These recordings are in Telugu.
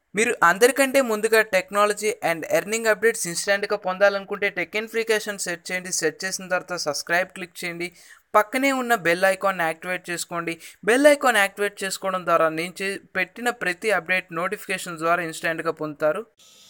మీరు అందరికంటే ముందుగా టెక్నాలజీ అండ్ ఎర్నింగ్ అప్డేట్స్ ఇన్స్టెంట్గా పొందాలనుకుంటే టెక్ అండ్ ఫ్రీకేషన్ సెట్ చేయండి సెట్ చేసిన తర్వాత సబ్స్క్రైబ్ క్లిక్ చేయండి పక్కనే ఉన్న బెల్ ఐకాన్ యాక్టివేట్ చేసుకోండి బెల్ ఐకాన్ యాక్టివేట్ చేసుకోవడం ద్వారా నేను చే పెట్టిన ప్రతి అప్డేట్ నోటిఫికేషన్ ద్వారా ఇన్స్టెంట్గా పొందుతారు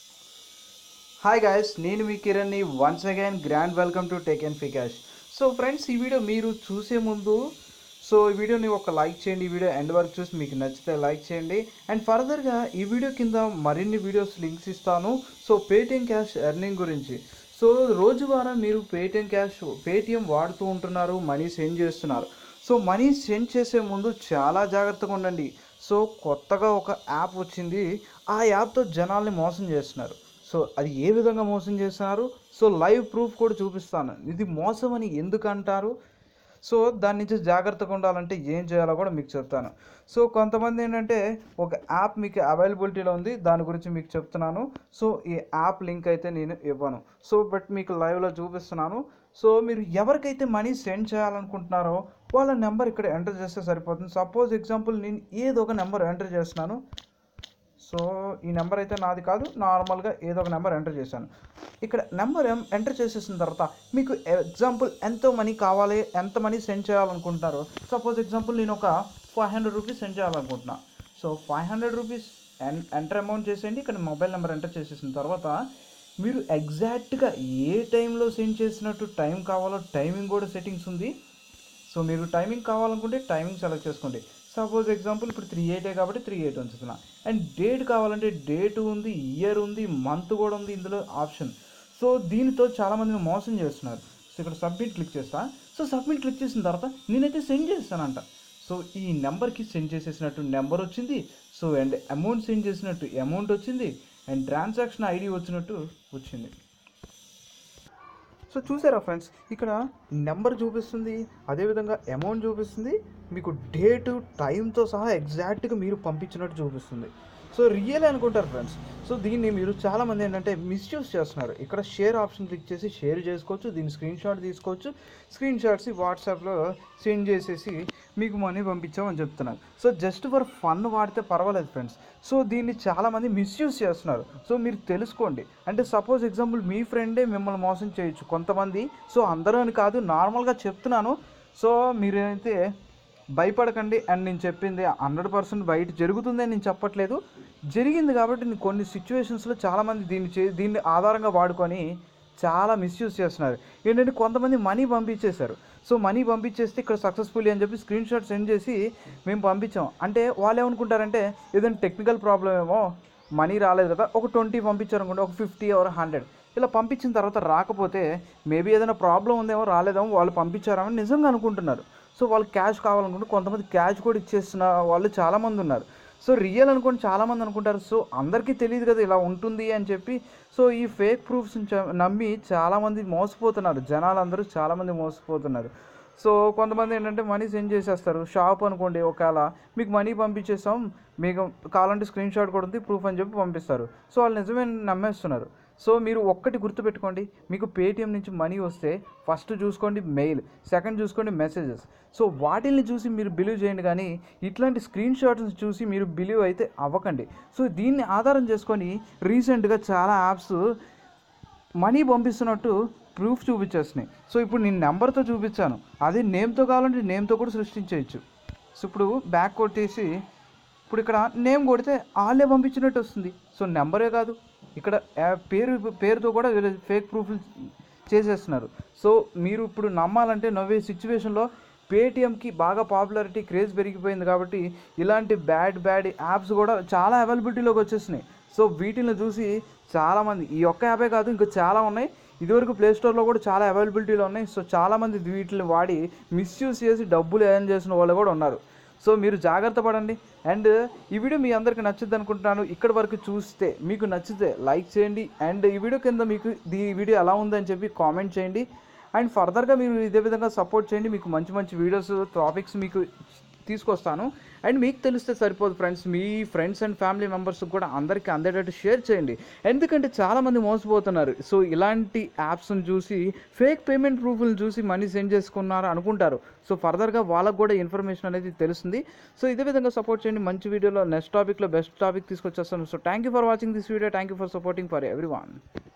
హాయ్ గాయస్ నేను మీ కిరణ్ని once again grand welcome to tech and ఫికాష్ సో ఫ్రెండ్స్ ఈ వీడియో మీరు చూసే ముందు సో ఈ వీడియోని ఒక లైక్ చేయండి ఈ వీడియో ఎండ్ వరకు చూసి మీకు నచ్చితే లైక్ చేయండి అండ్ ఫర్దర్గా ఈ వీడియో కింద మరిన్ని వీడియోస్ లింక్స్ ఇస్తాను సో పేటిఎం క్యాష్ ఎర్నింగ్ గురించి సో రోజువారా మీరు పేటిఎం క్యాష్ పేటిఎం వాడుతూ ఉంటున్నారు మనీ సెండ్ చేస్తున్నారు సో మనీ సెండ్ చేసే ముందు చాలా జాగ్రత్తగా ఉండండి సో కొత్తగా ఒక యాప్ వచ్చింది ఆ యాప్తో జనాల్ని మోసం చేస్తున్నారు సో అది ఏ విధంగా మోసం చేస్తున్నారు సో లైవ్ ప్రూఫ్ కూడా చూపిస్తాను ఇది మోసం అని ఎందుకు అంటారు సో దాని నుంచి జాగ్రత్తగా ఉండాలంటే ఏం చేయాలో కూడా మీకు చెప్తాను సో కొంతమంది ఏంటంటే ఒక యాప్ మీకు అవైలబిలిటీలో ఉంది దాని గురించి మీకు చెప్తున్నాను సో ఈ యాప్ లింక్ అయితే నేను ఇవ్వను సో బట్ మీకు లైవ్లో చూపిస్తున్నాను సో మీరు ఎవరికైతే మనీ సెండ్ చేయాలనుకుంటున్నారో వాళ్ళ నెంబర్ ఇక్కడ ఎంటర్ చేస్తే సరిపోతుంది సపోజ్ ఎగ్జాంపుల్ నేను ఏదో ఒక నెంబర్ ఎంటర్ చేస్తున్నాను సో ఈ నెంబర్ అయితే నాది కాదు నార్మల్గా ఏదో ఒక నెంబర్ ఎంటర్ చేశాను ఇక్కడ నెంబర్ ఎంటర్ చేసేసిన తర్వాత మీకు ఎగ్జాంపుల్ ఎంతో మనీ కావాలి ఎంత మనీ సెండ్ చేయాలనుకుంటున్నారో సపోజ్ ఎగ్జాంపుల్ నేను ఒక ఫైవ్ హండ్రెడ్ రూపీస్ సెండ్ చేయాలనుకుంటున్నా so five hundred rupees enter amount చేసేయండి ఇక్కడ మొబైల్ నెంబర్ ఎంటర్ చేసేసిన తర్వాత మీరు ఎగ్జాక్ట్గా ఏ టైంలో సెండ్ చేసినట్టు టైం కావాలో టైమింగ్ కూడా సెట్టింగ్స్ ఉంది సో మీరు టైమింగ్ కావాలనుకుంటే టైమింగ్ సెలెక్ట్ చేసుకోండి సపోజ్ ఎగ్జాంపుల్ ఇప్పుడు త్రీ ఎయిటే కాబట్టి త్రీ ఎయిట్ ఉంచుతున్నా అండ్ డేట్ కావాలంటే డేట్ ఉంది ఇయర్ ఉంది మంత్ కూడా ఉంది ఇందులో ఆప్షన్ సో దీనితో చాలామందిని మోసం చేస్తున్నారు సో ఇక్కడ సబ్మిట్ క్లిక్ చేస్తా సో సబ్మిట్ క్లిక్ చేసిన తర్వాత నేనైతే సెండ్ చేస్తానంట సో ఈ నెంబర్కి సెండ్ చేసేసినట్టు నెంబర్ వచ్చింది సో అండ్ అమౌంట్ సెండ్ చేసినట్టు అమౌంట్ వచ్చింది అండ్ ట్రాన్సాక్షన్ ఐడి వచ్చినట్టు వచ్చింది సో చూసారా ఫ్రెండ్స్ ఇక్కడ నెంబర్ చూపిస్తుంది అదేవిధంగా అమౌంట్ చూపిస్తుంది మీకు డేటు టైంతో సహా ఎగ్జాక్ట్గా మీరు పంపించినట్టు చూపిస్తుంది సో రియల్ అనుకుంటారు ఫ్రెండ్స్ సో దీన్ని మీరు చాలామంది ఏంటంటే మిస్యూజ్ చేస్తున్నారు ఇక్కడ షేర్ ఆప్షన్ క్లిక్ చేసి షేర్ చేసుకోవచ్చు దీన్ని స్క్రీన్ షాట్ తీసుకోవచ్చు స్క్రీన్ షాట్స్ వాట్సాప్లో సెండ్ చేసేసి మీకు మనీ పంపించామని చెప్తున్నారు సో జస్ట్ ఫర్ ఫన్ వాడితే పర్వాలేదు ఫ్రెండ్స్ సో దీన్ని చాలామంది మిస్యూజ్ చేస్తున్నారు సో మీరు తెలుసుకోండి అంటే సపోజ్ ఎగ్జాంపుల్ మీ ఫ్రెండే మిమ్మల్ని మోసం చేయొచ్చు కొంతమంది సో అందరూ అని కాదు నార్మల్గా చెప్తున్నాను సో మీరైతే భయపడకండి అండ్ నేను చెప్పింది హండ్రెడ్ పర్సెంట్ బయట జరుగుతుంది అని నేను చెప్పట్లేదు జరిగింది కాబట్టి నేను కొన్ని సిచ్యువేషన్స్లో చాలామంది దీన్ని చే దీన్ని ఆధారంగా వాడుకొని చాలా మిస్యూజ్ చేస్తున్నారు ఏంటంటే కొంతమంది మనీ పంపించేశారు సో మనీ పంపించేస్తే ఇక్కడ సక్సెస్ఫుల్లీ అని చెప్పి స్క్రీన్ షాట్ సెండ్ చేసి మేము పంపించాం అంటే వాళ్ళు ఏమనుకుంటారంటే ఏదైనా టెక్నికల్ ప్రాబ్లం ఏమో మనీ రాలేదు కదా ఒక ట్వంటీ పంపించారు అనుకోండి ఒక ఫిఫ్టీ ఆర్ హండ్రెడ్ ఇలా పంపించిన తర్వాత రాకపోతే మేబీ ఏదైనా ప్రాబ్లం ఉందేమో రాలేదేమో వాళ్ళు పంపించారని నిజంగా అనుకుంటున్నారు సో వాళ్ళు క్యాష్ కావాలనుకుంటే కొంతమంది క్యాష్ కూడా ఇచ్చేస్తున్న వాళ్ళు చాలామంది ఉన్నారు సో రియల్ అనుకోండి చాలామంది అనుకుంటారు సో అందరికీ తెలియదు కదా ఇలా ఉంటుంది అని చెప్పి సో ఈ ఫేక్ ప్రూఫ్స్ నమ్మి చాలామంది మోసపోతున్నారు జనాలందరూ చాలామంది మోసపోతున్నారు సో కొంతమంది ఏంటంటే మనీ సెండ్ చేసేస్తారు షాప్ అనుకోండి ఒకవేళ మీకు మనీ పంపించేస్తాం మీకు కావాలంటే స్క్రీన్ షాట్ కూడా ఉంది ప్రూఫ్ అని చెప్పి పంపిస్తారు సో వాళ్ళు నిజమే నమ్మేస్తున్నారు సో మీరు ఒక్కటి గుర్తుపెట్టుకోండి మీకు పేటిఎం నుంచి మనీ వస్తే ఫస్ట్ చూసుకోండి మెయిల్ సెకండ్ చూసుకోండి మెసేజెస్ సో వాటిని చూసి మీరు బిలీవ్ చేయండి కానీ ఇట్లాంటి స్క్రీన్ షాట్స్ చూసి మీరు బిలీవ్ అయితే అవ్వకండి సో దీన్ని ఆధారం చేసుకొని రీసెంట్గా చాలా యాప్స్ మనీ పంపిస్తున్నట్టు ప్రూఫ్ చూపించేస్తున్నాయి సో ఇప్పుడు నేను నెంబర్తో చూపించాను అదే నేమ్తో కావాలంటే నేమ్తో కూడా సృష్టించవచ్చు సో ఇప్పుడు బ్యాక్ కొట్టేసి ఇప్పుడు ఇక్కడ నేమ్ కొడితే వాళ్ళే పంపించినట్టు వస్తుంది సో నెంబరే కాదు ఇక్కడ పేరు పేరుతో కూడా ఫేక్ ప్రూఫ్లు చేసేస్తున్నారు సో మీరు ఇప్పుడు నమ్మాలంటే నవ్వే సిచ్యువేషన్లో పేటిఎంకి బాగా పాపులారిటీ క్రేజ్ పెరిగిపోయింది కాబట్టి ఇలాంటి బ్యాడ్ బ్యాడ్ యాప్స్ కూడా చాలా అవైలబిలిటీలోకి వచ్చేసినాయి సో వీటిని చూసి చాలామంది ఈ ఒక్క యాపే కాదు ఇంకా చాలా ఉన్నాయి ఇదివరకు ప్లే స్టోర్లో కూడా చాలా అవైలబిలిటీలో ఉన్నాయి సో చాలామంది వీటిని వాడి మిస్యూజ్ చేసి డబ్బులు ఎర్న్ చేసిన వాళ్ళు కూడా ఉన్నారు సో మీరు జాగ్రత్త పడండి అండ్ ఈ వీడియో మీ అందరికి నచ్చుద్ది అనుకుంటున్నాను ఇక్కడ వరకు చూస్తే మీకు నచ్చితే లైక్ చేయండి అండ్ ఈ వీడియో కింద మీకు ఈ వీడియో ఎలా ఉందని చెప్పి కామెంట్ చేయండి అండ్ ఫర్దర్గా మీరు ఇదే విధంగా సపోర్ట్ చేయండి మీకు మంచి మంచి వీడియోస్ టాపిక్స్ మీకు తీసుకొస్తాను అండ్ మీకు తెలిస్తే సరిపోదు ఫ్రెండ్స్ మీ ఫ్రెండ్స్ అండ్ ఫ్యామిలీ మెంబర్స్కి కూడా అందరికీ అందేటట్టు షేర్ చేయండి ఎందుకంటే చాలామంది మోసపోతున్నారు సో ఇలాంటి యాప్స్ని చూసి ఫేక్ పేమెంట్ ప్రూఫ్లు చూసి మనీ సెండ్ చేసుకున్నారు అనుకుంటారు సో ఫర్దర్గా వాళ్ళకు కూడా ఇన్ఫర్మేషన్ అనేది తెలుస్తుంది సో ఇదే విధంగా సపోర్ట్ చేయండి మంచి వీడియోలో నెక్స్ట్ టాపిక్లో బెస్ట్ టాపిక్ తీసుకొచ్చేస్తాను so thank you for watching this video thank you for supporting for every one